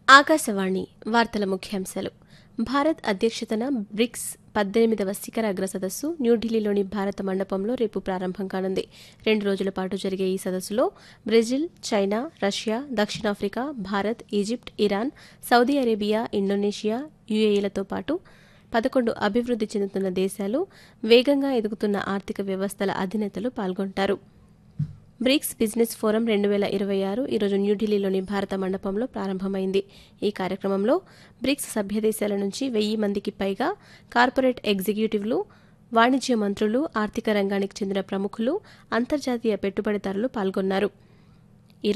ఆకాశవాణి వార్తల ముఖ్యాంశాలు భారత్ అధ్యక్షతన బ్రిక్స్ పద్దెనిమిదవ శిఖర అగ్ర సదస్సు న్యూఢిల్లీలోని భారత మండపంలో రేపు ప్రారంభం కానుంది రెండు రోజుల పాటు జరిగే ఈ సదస్సులో బ్రెజిల్ చైనా రష్యా దక్షిణాఫ్రికా Bharat Egypt Iran Saudi Arabia Indonesia యుఏఈలతో పాటు పదకొండు అభివృద్ధి చెందుతున్న దేశాలు వేగంగా ఎదుగుతున్న ఆర్థిక వ్యవస్థల అధినేతలు పాల్గొంటారు బ్రిక్స్ బిజినెస్ ఫోరం రెండు వేల ఇరవై ఆరు ఈరోజు న్యూఢిల్లీలోని భారత మండపంలో ప్రారంభమైంది ఈ కార్యక్రమంలో బ్రిక్స్ సభ్య దేశాల నుంచి వెయ్యి మందికి పైగా కార్పొరేట్ ఎగ్జిక్యూటివ్లు వాణిజ్య మంత్రులు ఆర్థిక రంగానికి చెందిన ప్రముఖులు అంతర్జాతీయ పెట్టుబడిదారులు పాల్గొన్నారు